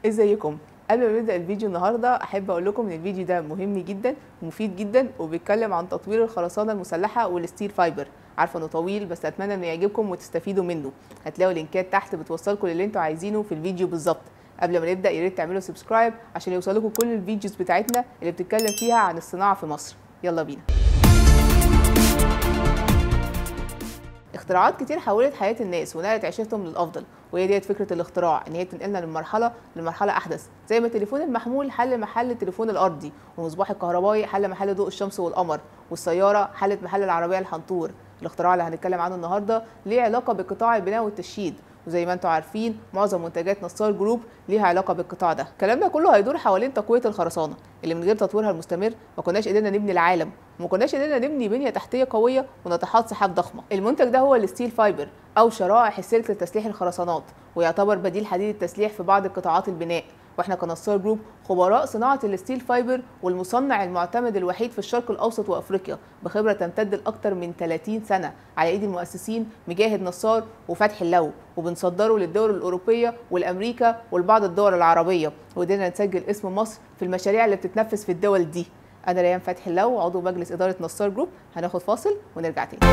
ازيكم قبل ما نبدا الفيديو النهارده احب اقول لكم ان الفيديو ده مهم جدا ومفيد جدا وبيتكلم عن تطوير الخرسانه المسلحه والستيل فايبر عارفه انه طويل بس اتمنى انه يعجبكم وتستفيدوا منه هتلاقوا لينكات تحت بتوصلكم للي انتوا عايزينه في الفيديو بالظبط قبل ما نبدا يا ريت تعملوا سبسكرايب عشان يوصلكم كل الفيديوز بتاعتنا اللي بتتكلم فيها عن الصناعه في مصر يلا بينا اختراعات كتير حولت حياه الناس ونقلت عيشتهم للافضل وهي ديت فكره الاختراع ان هي تنقلنا من مرحله لمرحله احدث زي ما التليفون المحمول حل محل التليفون الارضي والمصباح الكهربائي حل محل ضوء الشمس والقمر والسياره حلت محل العربيه الحنطور الاختراع اللي هنتكلم عنه النهارده ليه علاقه بقطاع البناء والتشييد وزي ما انتم عارفين معظم منتجات نصار جروب ليها علاقه بالقطاع ده الكلام ده كله هيدور حوالين تقويه الخرسانه اللي من غير تطويرها المستمر ما كناش قدرنا نبني العالم وما كناش قدرنا نبني بنيه تحتيه قويه وناطحات سحاب ضخمه المنتج ده هو الستيل فايبر او شرائح السلك لتسليح الخرسانات ويعتبر بديل حديد التسليح في بعض قطاعات البناء واحنا كنصار جروب خبراء صناعه الستيل فايبر والمصنع المعتمد الوحيد في الشرق الاوسط وافريقيا بخبره تمتد لاكثر من 30 سنه على ايدي المؤسسين مجاهد نصار وفتحي اللو وبنصدره للدول الاوروبيه والامريكا ولبعض الدول العربيه وقدرنا نسجل اسم مصر في المشاريع اللي بتتنفذ في الدول دي انا ريان فتحي اللو عضو مجلس اداره نصار جروب هناخد فاصل ونرجع تاني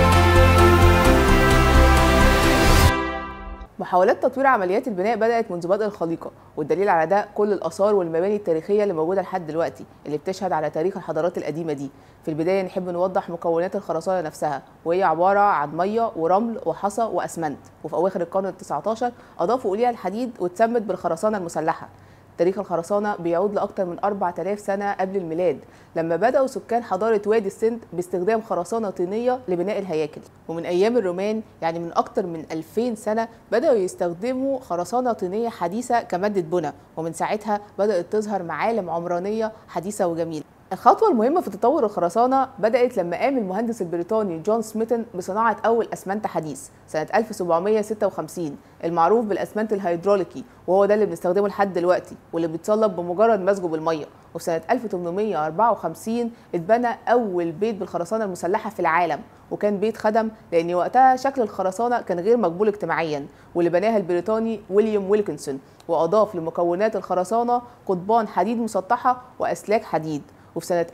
محاولات تطوير عمليات البناء بدأت منذ بدء الخليقة والدليل على ده كل الآثار والمباني التاريخية اللي موجودة لحد دلوقتي اللي بتشهد على تاريخ الحضارات القديمة دي في البداية نحب نوضح مكونات الخرسانة نفسها وهي عبارة عن مية ورمل وحصى وأسمنت وفي أواخر القرن ال 19 أضافوا إليها الحديد واتسمت بالخرسانة المسلحة تاريخ الخرسانة بيعود لأكثر من 4000 سنة قبل الميلاد لما بدأوا سكان حضارة وادي السند باستخدام خرسانة طينية لبناء الهياكل ومن أيام الرومان يعني من أكثر من 2000 سنة بدأوا يستخدموا خرسانة طينية حديثة كمادة بناء ومن ساعتها بدأت تظهر معالم عمرانية حديثة وجميلة الخطوة المهمة في تطور الخرسانة بدأت لما قام المهندس البريطاني جون سميثن بصناعة أول أسمنت حديث سنة 1756 المعروف بالأسمنت الهيدروليكي وهو ده اللي بنستخدمه لحد دلوقتي واللي بيتصلب بمجرد مزجه بالمية وفي سنة 1854 اتبنى أول بيت بالخرسانة المسلحة في العالم وكان بيت خدم لأن وقتها شكل الخرسانة كان غير مقبول اجتماعيا واللي بناها البريطاني ويليام ويلكنسون وأضاف لمكونات الخرسانة قضبان حديد مسطحة وأسلاك حديد وفي سنة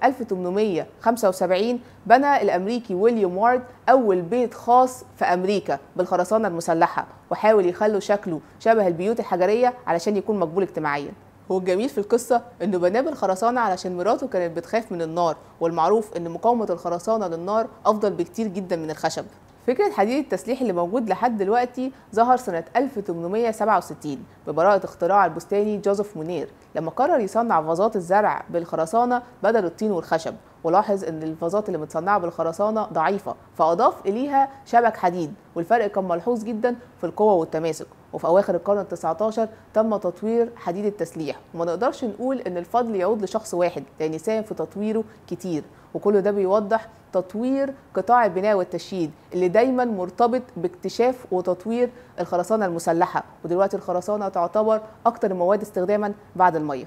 1875 بنى الأمريكي ويليام وارد أول بيت خاص في أمريكا بالخرسانة المسلحة وحاول يخلوا شكله شبه البيوت الحجرية علشان يكون مقبول اجتماعيا هو الجميل في القصة إنه بناه بالخرسانة علشان مراته كانت بتخاف من النار والمعروف إن مقاومة الخرسانة للنار أفضل بكتير جدا من الخشب فكرة حديد التسليح اللي موجود لحد دلوقتي ظهر سنة 1867 ببراءة اختراع البستاني جوزيف مونير لما قرر يصنع فازات الزرع بالخرسانة بدل الطين والخشب ولاحظ ان الفازات اللي متصنعه بالخرسانه ضعيفه فاضاف اليها شبك حديد والفرق كان ملحوظ جدا في القوه والتماسك وفي اواخر القرن ال19 تم تطوير حديد التسليح وما نقدرش نقول ان الفضل يعود لشخص واحد لان ساهم في تطويره كتير وكل ده بيوضح تطوير قطاع البناء والتشييد اللي دايما مرتبط باكتشاف وتطوير الخرسانه المسلحه ودلوقتي الخرسانه تعتبر اكتر المواد استخداما بعد الميه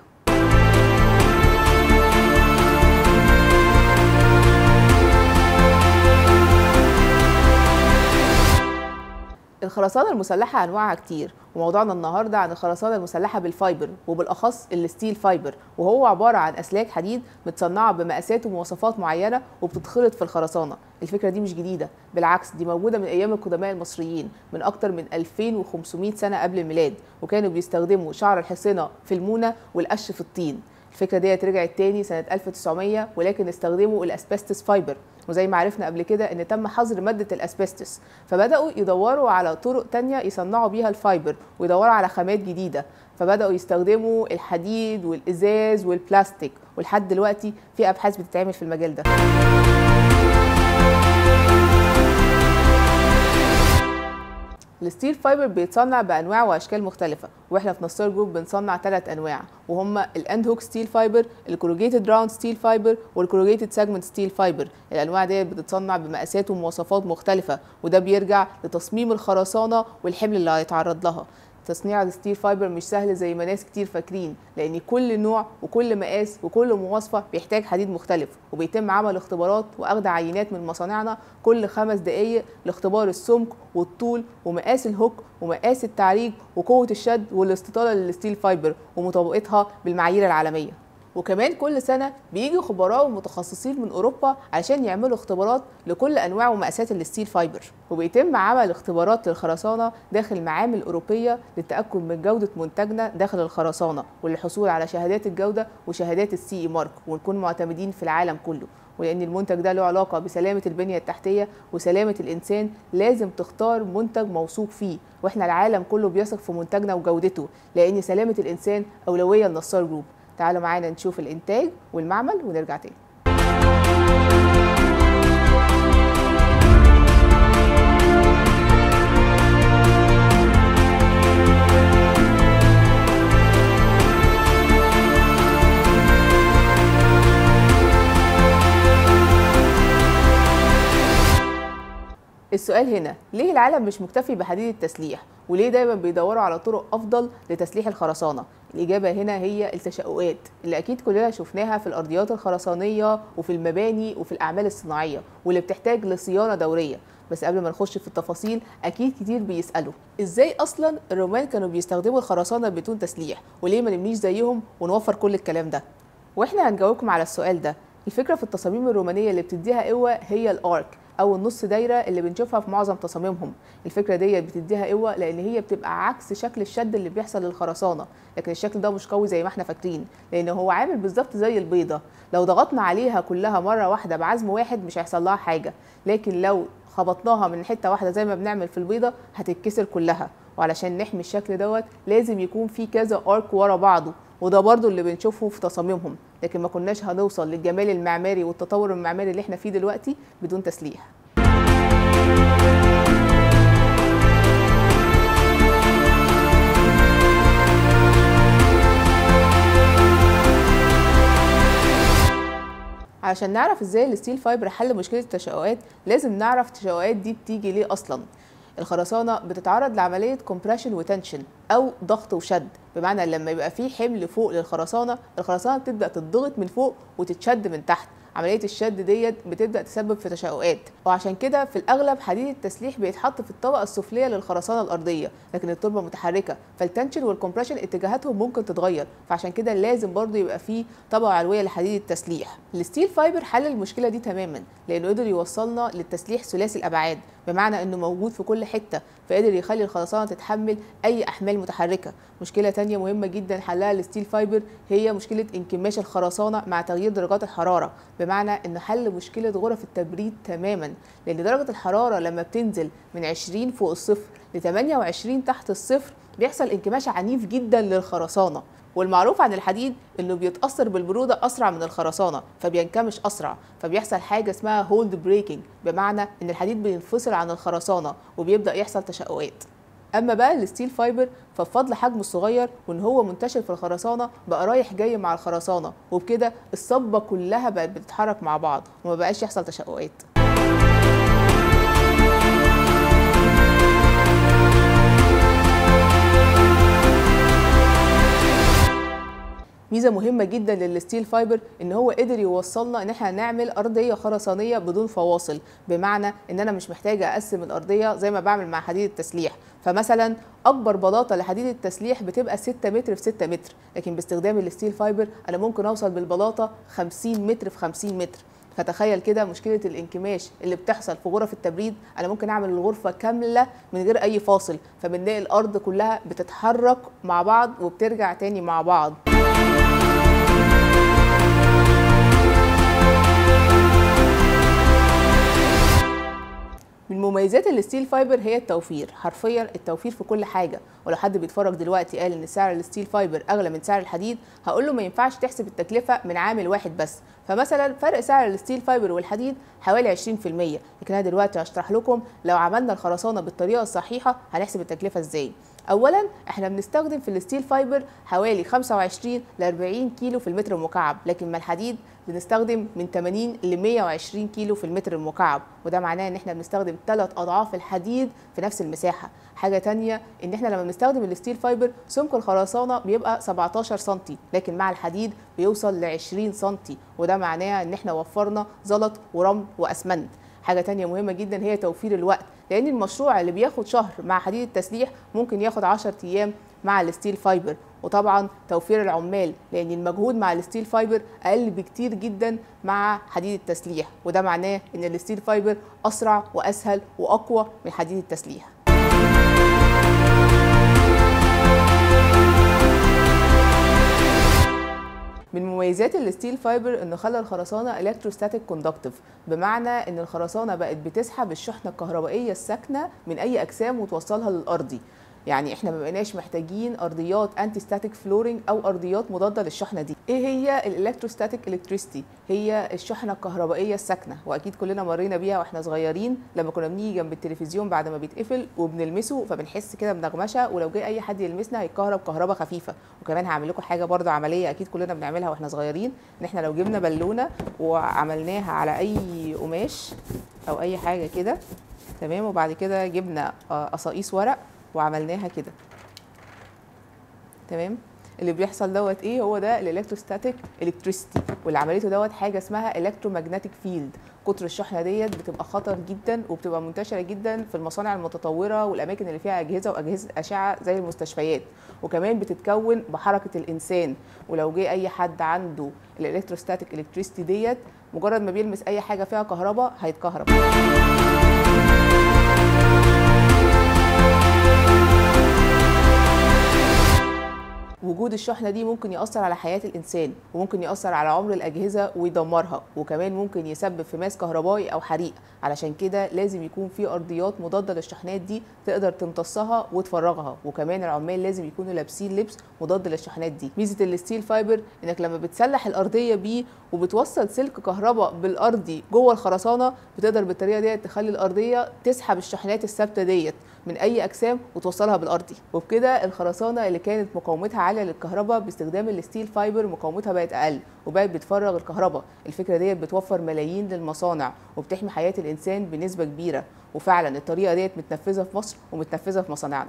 الخرسانة المسلحة أنواعها كتير وموضوعنا النهاردة عن الخرسانة المسلحة بالفايبر وبالأخص الستيل فايبر وهو عبارة عن أسلاك حديد متصنعة بمقاسات ومواصفات معينة وبتتخلط في الخرسانة الفكرة دي مش جديدة بالعكس دي موجودة من أيام القدماء المصريين من أكتر من 2500 سنة قبل الميلاد وكانوا بيستخدموا شعر الحصينة في المونة والقش في الطين الفكرة ديت رجعت تاني سنة 1900 ولكن استخدموا الأسبستس فايبر وزي ما عرفنا قبل كده ان تم حظر ماده الاسبستس فبداوا يدوروا على طرق تانية يصنعوا بيها الفايبر ويدوروا على خامات جديده فبداوا يستخدموا الحديد والازاز والبلاستيك ولحد دلوقتي في ابحاث بتتعمل في المجال ده الستيل فايبر بيتصنع بانواع واشكال مختلفه واحنا في نصار جروب بنصنع ثلاث انواع وهم الاند هوك ستيل فايبر الكوروجيتد راوند ستيل فايبر والكوروجيتد سيجمنت ستيل فايبر الانواع دي بتتصنع بمقاسات ومواصفات مختلفه وده بيرجع لتصميم الخرسانه والحمل اللي هيتعرض لها تصنيع الستيل فايبر مش سهل زي ما ناس كتير فاكرين لان كل نوع وكل مقاس وكل مواصفه بيحتاج حديد مختلف وبيتم عمل اختبارات واخد عينات من مصانعنا كل خمس دقائق لاختبار السمك والطول ومقاس الهوك ومقاس التعريج وقوه الشد والاستطاله للستيل فايبر ومطابقتها بالمعايير العالميه وكمان كل سنه بيجي خبراء ومتخصصين من اوروبا علشان يعملوا اختبارات لكل انواع ومقاسات الستيل فايبر وبيتم عمل اختبارات للخرسانه داخل معامل اوروبيه للتاكد من جوده منتجنا داخل الخرسانه وللحصول على شهادات الجوده وشهادات السي اي مارك ونكون معتمدين في العالم كله ولان المنتج ده له علاقه بسلامه البنيه التحتيه وسلامه الانسان لازم تختار منتج موثوق فيه واحنا العالم كله بيثق في منتجنا وجودته لان سلامه الانسان اولويه لنصار جروب تعالوا معانا نشوف الانتاج والمعمل ونرجع تاني السؤال هنا ليه العالم مش مكتفي بحديد التسليح وليه دايما بيدوروا على طرق افضل لتسليح الخرسانه الاجابه هنا هي التشققات اللي اكيد كلنا شفناها في الارضيات الخرسانيه وفي المباني وفي الاعمال الصناعيه واللي بتحتاج لصيانه دوريه بس قبل ما نخش في التفاصيل اكيد كتير بيسالوا ازاي اصلا الرومان كانوا بيستخدموا الخرسانه بدون تسليح وليه ما نبنيش زيهم ونوفر كل الكلام ده واحنا هنجاوبكم على السؤال ده الفكره في التصاميم الرومانيه اللي بتديها قوه هي الارك او النص دايره اللي بنشوفها في معظم تصاميمهم الفكره ديت بتديها قوه لان هي بتبقى عكس شكل الشد اللي بيحصل للخرسانه لكن الشكل ده مش قوي زي ما احنا فاكرين لان هو عامل بالظبط زي البيضه لو ضغطنا عليها كلها مره واحده بعزم واحد مش هيحصل لها حاجه لكن لو خبطناها من حته واحده زي ما بنعمل في البيضه هتتكسر كلها وعلشان نحمي الشكل دوت لازم يكون في كذا ارك ورا بعضه وده برضو اللي بنشوفه في تصاميمهم لكن ما كناش هنوصل للجمال المعماري والتطور المعماري اللي احنا فيه دلوقتي بدون تسليح عشان نعرف ازاي الستيل فايبر حل مشكله التشققات لازم نعرف التشققات دي بتيجي ليه اصلا الخرسانه بتتعرض لعمليه كومبريشن وتنشن او ضغط وشد بمعنى لما يبقى في حمل فوق للخرسانه الخرسانه بتبدا تضغط من فوق وتتشد من تحت عمليه الشد ديت بتبدا تسبب في تشققات وعشان كده في الاغلب حديد التسليح بيتحط في الطبقه السفليه للخرسانه الارضيه لكن التربه متحركه فالتنشن والكمبريشن اتجاهاتهم ممكن تتغير فعشان كده لازم برضو يبقى في طبقه علويه لحديد التسليح الستيل فايبر حل المشكله دي تماما لانه قدر يوصلنا للتسليح ثلاثي الابعاد بمعنى انه موجود في كل حته فقدر يخلي الخرسانه تتحمل اي احمال متحركه مشكله تانية مهمه جدا حلها الستيل فايبر هي مشكله انكماش الخرسانه مع تغيير درجات الحراره بمعنى انه حل مشكله غرف التبريد تماما لان درجه الحراره لما بتنزل من 20 فوق الصفر ل 28 تحت الصفر بيحصل انكماش عنيف جدا للخرسانه والمعروف عن الحديد انه بيتاثر بالبروده اسرع من الخرسانه فبينكمش اسرع فبيحصل حاجه اسمها هولد بريكنج بمعنى ان الحديد بينفصل عن الخرسانه وبيبدا يحصل تشققات اما بقى الستيل فايبر فبفضل حجمه الصغير وان هو منتشر في الخرسانه بقى رايح جاي مع الخرسانه وبكده الصبه كلها بقت بتتحرك مع بعض وما بقاش يحصل تشققات ميزه مهمه جدا للستيل فايبر ان هو قدر يوصلنا ان احنا نعمل ارضيه خرسانيه بدون فواصل بمعنى ان انا مش محتاجه اقسم الارضيه زي ما بعمل مع حديد التسليح فمثلا اكبر بلاطه لحديد التسليح بتبقى 6 متر في 6 متر لكن باستخدام الستيل فايبر انا ممكن اوصل بالبلاطه 50 متر في 50 متر فتخيل كده مشكله الانكماش اللي بتحصل في غرف التبريد انا ممكن اعمل الغرفه كامله من غير اي فاصل فبنلاقي الارض كلها بتتحرك مع بعض وبترجع تاني مع بعض من مميزات الستيل فايبر هي التوفير حرفيا التوفير في كل حاجه ولو حد بيتفرج دلوقتي قال ان سعر الستيل فايبر اغلى من سعر الحديد هقول له ما ينفعش تحسب التكلفه من عامل واحد بس فمثلا فرق سعر الستيل فايبر والحديد حوالي 20% لكن انا دلوقتي هشرح لكم لو عملنا الخرسانه بالطريقه الصحيحه هنحسب التكلفه ازاي اولا احنا بنستخدم في الستيل فايبر حوالي 25 ل 40 كيلو في المتر المكعب لكن مع الحديد بنستخدم من 80 ل 120 كيلو في المتر المكعب وده معناه ان احنا بنستخدم ثلاث اضعاف الحديد في نفس المساحه حاجه تانية ان احنا لما بنستخدم الستيل فايبر سمك الخرسانه بيبقى 17 سم لكن مع الحديد بيوصل ل 20 سم وده معناه ان احنا وفرنا زلط ورمل واسمنت حاجة تانية مهمة جدا هي توفير الوقت لأن المشروع اللي بياخد شهر مع حديد التسليح ممكن ياخد 10 أيام مع الستيل فايبر وطبعا توفير العمال لأن المجهود مع الستيل فايبر أقل بكتير جدا مع حديد التسليح وده معناه إن الستيل فايبر أسرع وأسهل وأقوى من حديد التسليح من مميزات الستيل فايبر انه خلى الخرسانه الكتروستاتيك كوندكتيف بمعنى ان الخرسانه بقت بتسحب الشحنه الكهربائيه الساكنه من اي اجسام وتوصلها للارضي يعني احنا ما بقيناش محتاجين ارضيات انتي ستاتيك فلورنج او ارضيات مضاده للشحنه دي ايه هي الالكتروستاتيك الكتريستي هي الشحنه الكهربائيه الساكنه واكيد كلنا مرينا بيها واحنا صغيرين لما كنا بنيجي جنب التلفزيون بعد ما بيتقفل وبنلمسه فبنحس كده بنغمشه ولو جه اي حد يلمسنا هيتكهرب كهرباء خفيفه وكمان هعمل لكم حاجه برضه عمليه اكيد كلنا بنعملها واحنا صغيرين ان احنا لو جبنا بالونه وعملناها على اي قماش او اي حاجه كده تمام وبعد كده جبنا قصاقيس ورق وعملناها كده تمام اللي بيحصل دوت ايه هو ده الالكتروستاتيك الكتريستي واللي عملته دوت حاجه اسمها الكترومagnetic فيلد كتر الشحنه ديت بتبقى خطر جدا وبتبقى منتشره جدا في المصانع المتطوره والاماكن اللي فيها اجهزه واجهزه اشعه زي المستشفيات وكمان بتتكون بحركه الانسان ولو جه اي حد عنده الالكتروستاتيك الكتريستي ديت مجرد ما بيلمس اي حاجه فيها كهرباء هيتكهرب وجود الشحنه دي ممكن ياثر على حياه الانسان وممكن ياثر على عمر الاجهزه ويدمرها وكمان ممكن يسبب في ماس كهربائي او حريق علشان كده لازم يكون في ارضيات مضاده للشحنات دي تقدر تمتصها وتفرغها وكمان العمال لازم يكونوا لابسين لبس مضاد للشحنات دي ميزه الستيل فايبر انك لما بتسلح الارضيه بيه وبتوصل سلك كهرباء بالارضي جوه الخرسانه بتقدر بالطريقه ديت تخلي الارضيه تسحب الشحنات الثابته ديت من اي اجسام وتوصلها بالارضي وبكده الخرسانه اللي كانت مقاومتها عاليه للكهرباء باستخدام الستيل فايبر مقاومتها بقت اقل وبقت بتفرغ الكهرباء الفكره ديت بتوفر ملايين للمصانع وبتحمي حياه الانسان بنسبه كبيره وفعلا الطريقه ديت متنفذه في مصر ومتنفذه في مصانعنا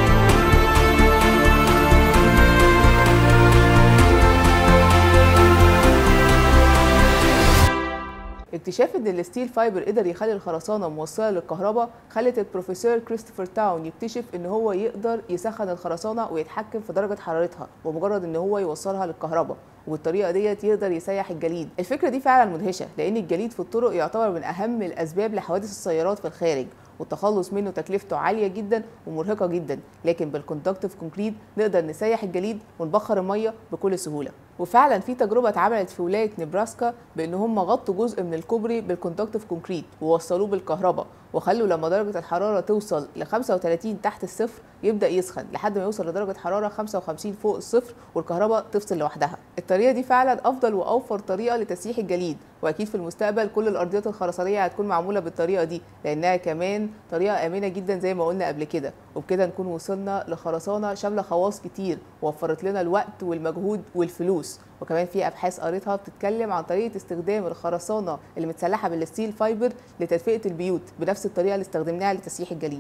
اكتشاف ان الستيل فايبر قدر يخلي الخرسانه موصله للكهرباء خلت البروفيسور كريستوفر تاون يكتشف ان هو يقدر يسخن الخرسانه ويتحكم في درجه حرارتها ومجرد ان هو يوصلها للكهرباء وبالطريقه ديت يقدر يسيح الجليد الفكره دي فعلا مدهشه لان الجليد في الطرق يعتبر من اهم الاسباب لحوادث السيارات في الخارج والتخلص منه تكلفته عاليه جدا ومرهقه جدا لكن بالكوندكتيف كونكريت نقدر نسيح الجليد ونبخر الميه بكل سهوله وفعلا في تجربه اتعملت في ولايه نبراسكا بان هم غطوا جزء من الكوبري بالكوندكتيف كونكريت ووصلوه بالكهرباء وخلوا لما درجه الحراره توصل ل 35 تحت الصفر يبدا يسخن لحد ما يوصل لدرجه حراره 55 فوق الصفر والكهرباء تفصل لوحدها الطريقه دي فعلا افضل واوفر طريقه لتسييح الجليد واكيد في المستقبل كل الارضيات الخرسانيه هتكون معموله بالطريقه دي لانها كمان طريقه امنه جدا زي ما قلنا قبل كده وبكده نكون وصلنا لخرسانه شامله خواص كتير وفرت لنا الوقت والمجهود والفلوس وكمان في ابحاث قريتها بتتكلم عن طريقه استخدام الخرسانه اللي متسلحه بالستيل فايبر لتدفئه البيوت بنفس الطريقه اللي استخدمناها لتسييح الجليد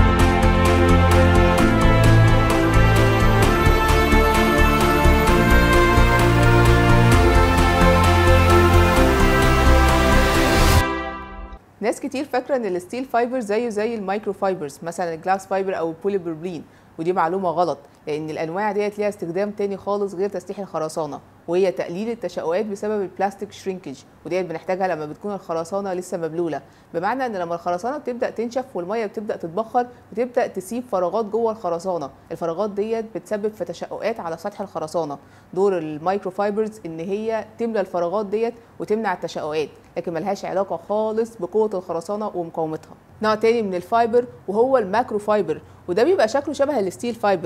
ناس كتير فاكره ان الستيل فايبر زيه زي المايكرو فايبرز مثلا الجلاس فايبر او البوليبروبلين ودي معلومه غلط لان الانواع ديت ليها استخدام تاني خالص غير تسليح الخرسانه وهي تقليل التشققات بسبب البلاستيك شرينكج وديت بنحتاجها لما بتكون الخرسانه لسه مبلوله بمعنى ان لما الخرسانه بتبدا تنشف والميه بتبدا تتبخر بتبدا تسيب فراغات جوه الخرسانه الفراغات ديت بتسبب في تشققات على سطح الخرسانه دور المايكرو فايبرز ان هي تملى الفراغات ديت وتمنع التشققات لكن ملهاش علاقه خالص بقوه الخرسانه ومقاومتها نوع تاني من الفايبر وهو الماكرو فايبر وده بيبقى شكله شبه الستيل فايبر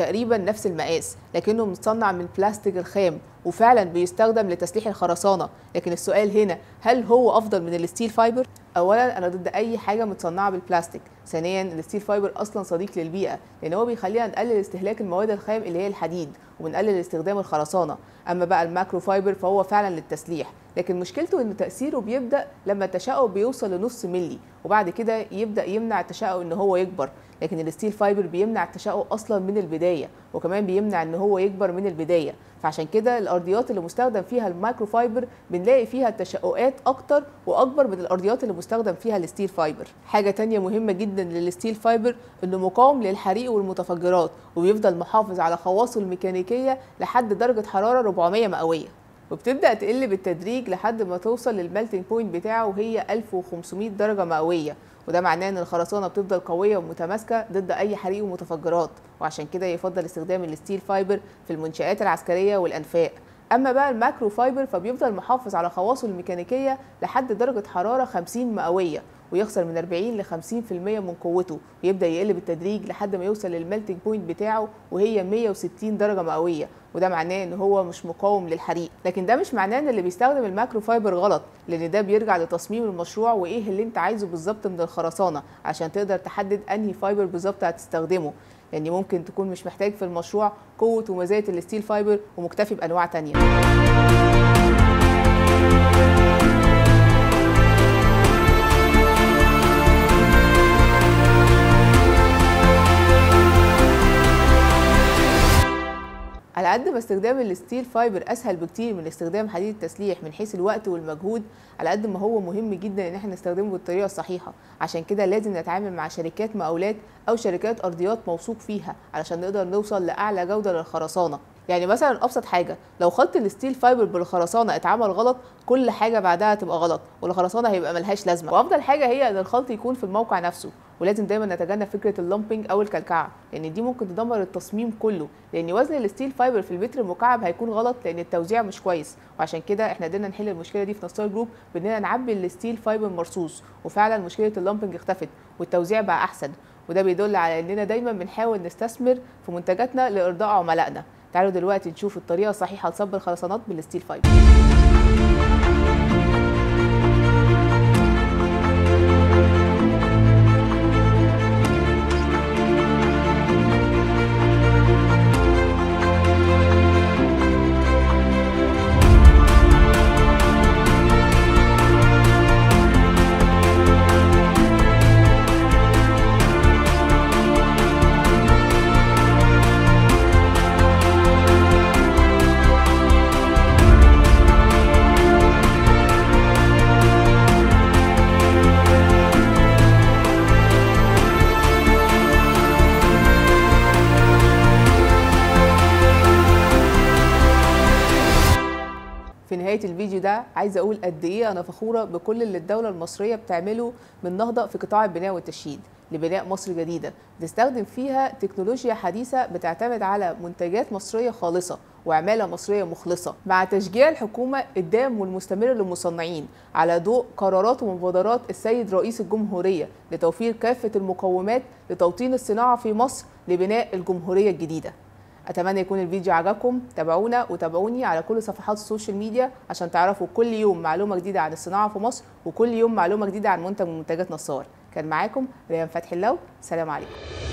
تقريبا نفس المقاس لكنه متصنع من بلاستيك الخام وفعلا بيستخدم لتسليح الخرسانه لكن السؤال هنا هل هو افضل من الستيل فايبر اولا انا ضد اي حاجه متصنعه بالبلاستيك ثانيا الستيل فايبر اصلا صديق للبيئه لان هو بيخلينا نقلل استهلاك المواد الخام اللي هي الحديد ونقلل استخدام الخرسانه اما بقى الماكرو فايبر فهو فعلا للتسليح لكن مشكلته ان تاثيره بيبدا لما التشقق بيوصل لنص ملي وبعد كده يبدا يمنع التشقق ان هو يكبر لكن الستيل فايبر بيمنع التشقق اصلا من البدايه وكمان بيمنع ان هو يكبر من البدايه فعشان كده الارضيات اللي مستخدم فيها المايكرو فايبر بنلاقي فيها التشققات اكتر واكبر من الارضيات اللي مستخدم فيها الستيل فايبر حاجه تانية مهمه جدا للستيل فايبر انه مقاوم للحريق والمتفجرات وبيفضل محافظ على خواصه الميكانيكيه لحد درجه حراره 400 مئويه وبتبدا تقل بالتدريج لحد ما توصل للمالتنج بوينت بتاعه وهي 1500 درجه مئويه وده معناه ان الخرسانه بتفضل قويه ومتماسكه ضد اي حريق ومتفجرات وعشان كده يفضل استخدام الستيل فايبر في المنشآت العسكريه والانفاق اما بقى الماكرو فايبر فبيفضل محافظ على خواصه الميكانيكيه لحد درجه حراره 50 مئويه ويخسر من 40 ل 50% من قوته ويبدا يقل بالتدريج لحد ما يوصل للميلتنج بوينت بتاعه وهي 160 درجه مئويه وده معناه ان هو مش مقاوم للحريق لكن ده مش معناه ان اللي بيستخدم الماكرو فايبر غلط لان ده بيرجع لتصميم المشروع وايه اللي انت عايزه بالظبط من الخرسانه عشان تقدر تحدد انهي فايبر بالظبط هتستخدمه لان يعني ممكن تكون مش محتاج في المشروع قوه ومزايا الستيل فايبر ومكتفي بانواع تانية على قد ما استخدام الستيل فايبر اسهل بكتير من استخدام حديد التسليح من حيث الوقت والمجهود على قد ما هو مهم جدا ان احنا نستخدمه بالطريقه الصحيحه عشان كده لازم نتعامل مع شركات مقاولات او شركات ارضيات موثوق فيها علشان نقدر نوصل لاعلى جوده للخرسانه يعني مثلا ابسط حاجه لو خلط الستيل فايبر بالخرسانه اتعمل غلط كل حاجه بعدها تبقى غلط والخرسانه هيبقى ملهاش لازمه وافضل حاجه هي ان الخلط يكون في الموقع نفسه ولازم دايما نتجنب فكره اللامبنج او الكلكعه لان دي ممكن تدمر التصميم كله لان وزن الستيل فايبر في المتر المكعب هيكون غلط لان التوزيع مش كويس وعشان كده احنا قدرنا نحل المشكله دي في نصار جروب باننا نعبي الستيل فايبر مرصوص وفعلا مشكله اللامبنج اختفت والتوزيع بقى احسن وده بيدل على اننا دايما بنحاول نستثمر في منتجاتنا لارضاء عملائنا تعالوا دلوقتي نشوف الطريقه الصحيحه لصب الخرسانات بالستيل فايبر في نهايه الفيديو ده عايزه اقول قد ايه انا فخوره بكل اللي الدوله المصريه بتعمله من نهضه في قطاع البناء والتشييد لبناء مصر جديده بتستخدم فيها تكنولوجيا حديثه بتعتمد على منتجات مصريه خالصه وعماله مصريه مخلصه مع تشجيع الحكومه الدائم والمستمر للمصنعين على ضوء قرارات ومبادرات السيد رئيس الجمهوريه لتوفير كافه المقومات لتوطين الصناعه في مصر لبناء الجمهوريه الجديده اتمنى يكون الفيديو عجبكم تابعونا وتابعوني على كل صفحات السوشيال ميديا عشان تعرفوا كل يوم معلومه جديده عن الصناعه في مصر وكل يوم معلومه جديده عن منتج من منتجات نصار كان معاكم ريان فتحي اللو سلام عليكم